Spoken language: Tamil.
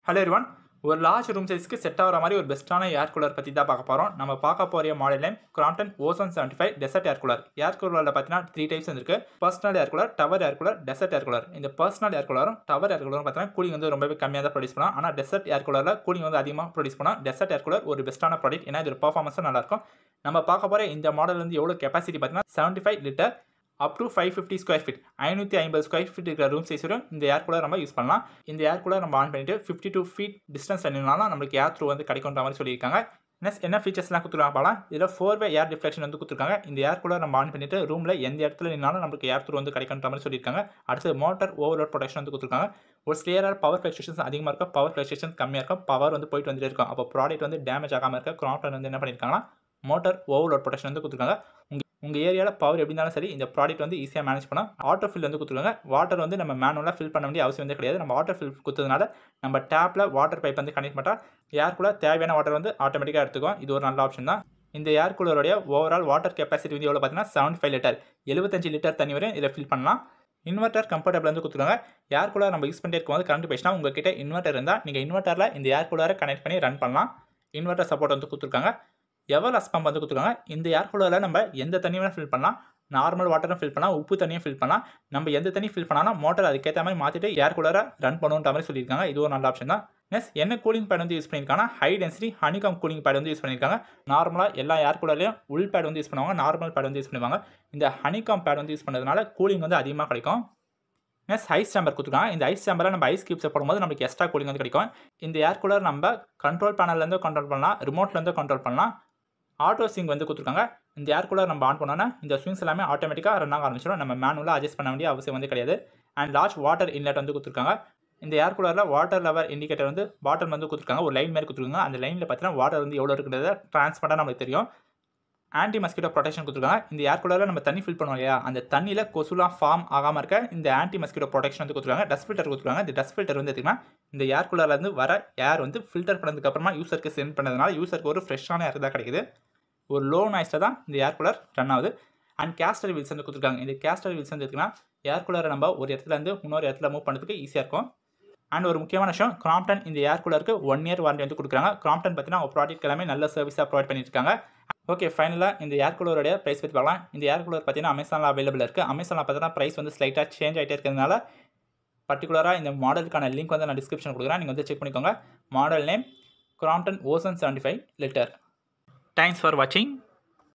ஹலோ எரிவான் ஒரு லார்ஜ் ரூம் சைஸ்க்கு செட் ஆகிற மாதிரி ஒரு பெஸ்ட்டான ஏர் கூலர் பற்றி தான் பார்க்க போகிறோம் நம்ம பார்க்க போகிற model name Crompton ocean seventy five desert air cooler air கூலரில் பார்த்தீங்கன்னா த்ரீ டைப்ஸ் இருக்கு personal air cooler tower air cooler desert air cooler இந்த பர்சனல் ஏர் கூலரும் டவர் ஏர் கூலரும் பார்த்தீங்கன்னா கூலிங் வந்து ரொம்பவே கம்மியாக தான் ப்ரொடியூஸ் பண்ணலாம் ஆனால் டெசர்ட் ஏர் கூலரில் கூலிங் வந்து அதிகமாக ப்ரொடியூஸ் பண்ணலாம் டெசர்ட் ஏர் கூலர் ஒரு பெஸ்ட்டான ப்ராடக்ட் ஏன்னா இது பர்ஃபார்மன்ஸும் நல்லாயிருக்கும் நம்ம பார்க்க போகிற இந்த மாடல் வந்து எவ்வளோ கெப்பாசிட்டி பார்த்தீங்கன்னா seventy five litre up to five fifty square feet ஐநூற்றி ஐம்பது ஸ்கொயர் ஃபீட் இருக்கிற ரூம் சைஸ் வரும் இந்த ஏர் கூலர் நம்ம யூஸ் பண்ணலாம் இந்த ஏர் கூலர் நம்ம ஆன் பண்ணிட்டு ஃபிஃப்டி டூ ஃபீட் டிஸ்டன்ஸ் நின்னாலும் நம்மளுக்கு ஏர் த்ரூ வந்து கிடைக்குன்ற மாதிரி சொல்லியிருக்காங்க நெக்ஸ்ட் என்ன ஃபீச்சர்ஸ்லாம் கொடுத்துருக்காங்க பார்க்கலாம் இதில் ஃபோர் வே ஏர் டிஃப்ளெக்ஷன் வந்து கொடுத்துருக்காங்க இந்த ஏர் கூலர் நம்ம ஆன் பண்ணிட்டு ரூமில் எந்த இடத்துல நின்னாலும் நம்மளுக்கு ஏர் த்ரூ வந்து கிடைக்குன்ற மாதிரி சொல்லியிருக்காங்க அடுத்து மோட்டர் ஓவர்லோட் ப்ரொடக்ஷன் வந்து கொடுத்துருக்காங்க ஒரு ஸ்லேயராக பவர் ஃப்ளக்சுவேஷன்ஸ் அதிகமாக இருக்கும் பவர் ஃப்ளக்சுவேஷன் கம்மியாக இருக்கும் பவர் வந்து போயிட்டு வந்துட்டு இருக்கும் அப்போ ப்ராடக்ட் வந்து டேமேஜ் ஆகாமல் இருக்க கிராப்டன் வந்து என்ன பண்ணியிருக்காங்கன்னா மோட்டர் ஓவர்லோட் ப்ரொடக்ஷன் வந்து கொடுத்துருக்காங்க உங்கள் உங்கள் ஏரியாவில் பவர் எப்படி இருந்தாலும் சரி இந்த ப்ராடக்ட் வந்து ஈஸியாக மேனேஜ் பண்ணலாம் ஆட்டோ ஃபில் வந்து கொடுத்துருக்காங்க வாட்டர் வந்து நம்ம மேனுவலாக ஃபில் பண்ண வேண்டிய அவசியம் வந்து கிடையாது நம்ம வாட்டர் ஃபில் கொடுத்ததுனால நம்ம டேப்பில் வாட்டர் பைப் வந்து கனெக்ட் பண்ணால் ஏர் கூலர் தேவையான வாட்டர் வந்து ஆட்டோமேட்டிக்காக எடுத்துக்கும் இது ஒரு நல்ல ஆப்ஷன் தான் இந்த ஏர் கூலருடைய ஓவரால் வாட்டர் கெப்பாசிட்டி வந்து எவ்வளோ பார்த்தீங்கன்னா செவன் ஃபைவ் லிட்டர் எழுபத்தஞ்சு லிட்டர் தண்ணி வரையும் இதில் ஃபில் பண்ணலாம் இன்வெர்ட்டர் கம்ஃபர்டபிள் வந்து கொடுத்துருக்காங்க ஏர் கூலர் நம்ம யூஸ் பண்ணிட்டு இருக்கும்போது கரண்ட் போயிடுச்சுன்னா உங்ககிட்ட இன்வெர்ட்டர் இருந்தால் நீங்கள் இன்வெர்ட்டரில் இந்த ஏர் கூலரை கனெக்ட் பண்ணி ரன் பண்ணலாம் இன்வெர்ட்டர் சப்போர்ட் வந்து கொடுத்துருக்காங்க எவர்லாஸ் பம்ப் வந்து கொடுத்துருக்காங்க இந்த ஏர் கூலரில் நம்ம எந்த தண்ணியும் ஃபில் பண்ணலாம் நார்மல் வாட்டரும் ஃபில் பண்ணலாம் உப்பு தண்ணியும் ஃபில் பண்ணலாம் நம்ம எந்த தண்ணி ஃபில் பண்ணாலும் மோட்டர் அதுக்கேற்ற மாதிரி மாற்றிட்டு ஏர் கூலரை ரன் பண்ணுன்ற மாதிரி சொல்லியிருக்காங்க இது ஒரு நல்ல ஆப்ஷன் தான் நெக்ஸ்ட் என்ன கூலிங் பேட் வந்து யூஸ் பண்ணியிருக்காங்கன்னா high density honeycomb cooling pad வந்து யூஸ் பண்ணியிருக்காங்க நார்மலாக எல்லா ஏர் கூலர்லையும் உள் பேட் வந்து யூஸ் பண்ணுவாங்க நார்மல் பேட் வந்து யூஸ் பண்ணுவாங்க இந்த ஹனிகாம் பேட் வந்து யூஸ் பண்ணதுனால கூலிங் வந்து அதிகமாக கிடைக்கும் நெக்ஸ்ட் ஐஸ் சேம்பர் கொடுத்துருக்காங்க இந்த ஐஸ் சேம்பரில் நம்ம ஐஸ் கியூப்ஸை போடும்போது நமக்கு எக்ஸ்ட்ரா கூலிங் வந்து கிடைக்கும் இந்த ஏர் கூலர் நம்ம கண்ட்ரோல் பேனல்லேருந்து கண்ட்ரோல் பண்ணலாம் ரிமோட்லேருந்து கண்ட்ரோல் பண்ணலாம் ஆட்டோ சிங் வந்து கொடுத்துருக்காங்க இந்த ஏர் கூலர் நம்ம ஆன் பண்ணோன்னா இந்த ஸ்விங்ஸ் எல்லாமே ஆட்டோமேட்டிக்காக ரன் ஆக ஆரம்பிச்சிடும் நம்ம மேனுவலாக அட்ஜஸ்ட் பண்ண வேண்டிய அவசியம் வந்து கிடையாது அண்ட் லார்ஜ் வாட்டர் இன்லெட் வந்து கொடுத்துருக்காங்க இந்த ஏர் கூலரில் வாட்டர் லெவல் இண்டிகேட்டர் வந்து வாட்டர் வந்து கொடுத்துருக்காங்க ஒரு லைன் மாதிரி கொடுத்துருக்காங்க அந்த லைனில் பார்த்தீங்கன்னா வாட்டர் வந்து எவ்வளோ இருக்குன்றத ட்ரான்ஸ்பரண்டாக நமக்கு தெரியும் ஆன்டி மஸ்கிட்டோ ப்ரொடெக்ஷன் கொடுத்துருக்காங்க இந்த ஏர் கூலரில் நம்ம தண்ணி ஃபில் பண்ணுவோம் இல்லையா அந்த தண்ணியில் கொசுலாம் ஃபார்ம் ஆகாமல் இருக்க இந்த ஆன்டி மஸ்கிட்டோ ப்ரொடெக்ஷன் வந்து கொடுத்துருக்காங்க டஸ்ட் ஃபில்டர் கொடுத்துருக்காங்க இந்த டஸ்ட் ஃபில்டர் வந்து எடுத்துக்கலாம் இந்த ஏர் கூலர்லேருந்து வர ஏர் வந்து ஃபில்டர் பண்ணதுக்கப்புறமா யூசருக்கு சென்ட் பண்ணதுனால யூசருக்கு ஒரு ஃப்ரெஷ்ஷான ஏர் தான் கிடைக்குது ஒரு லோ நாய்ஸில் தான் இந்த ஏர் கூலர் ரன் ஆகுது அண்ட் கேஸ்டர் வீல்ஸ் வந்து கொடுத்துருக்காங்க இந்த கேஸ்டர் வீல்ஸ் வந்து எடுத்துக்கலாம் ஏர் கூலரை நம்ம ஒரு இடத்துலேருந்து இன்னொரு இடத்துல மூவ் பண்ணுறதுக்கு ஈஸியாக இருக்கும் அண்ட் ஒரு முக்கியமான விஷயம் கிராம்டன் இந்த ஏர் கூலருக்கு ஒன் இயர் வாரண்டி வந்து கொடுக்குறாங்க கிராம்டன் பார்த்தீங்கன்னா அவங்க ப்ராடக்ட் எல்லாமே நல்ல சர்வீஸாக ப்ரொவைட் பண்ணியிருக்காங்க ஓகே ஃபைனலாக இந்த ஏர் கூலருடைய ப்ரைஸ் பற்றி பார்க்கலாம் இந்த ஏர் கூலர் பார்த்தீங்கன்னா அமேசானில் அவைலபிள் இருக்குது அமேசானில் பார்த்தீங்கன்னா ப்ரைஸ் வந்து ஸ்லைட்டாக சேஞ்ச் ஆகிட்டே இருக்கிறதுனால பர்டிகுலராக இந்த மாடலுக்கான லிங்க் வந்து நான் டிஸ்கிரிப்ஷன் கொடுக்குறேன் நீங்கள் வந்து செக் பண்ணிக்கோங்க model name Crompton ocean seventy five litre thanks for வாட்சிங்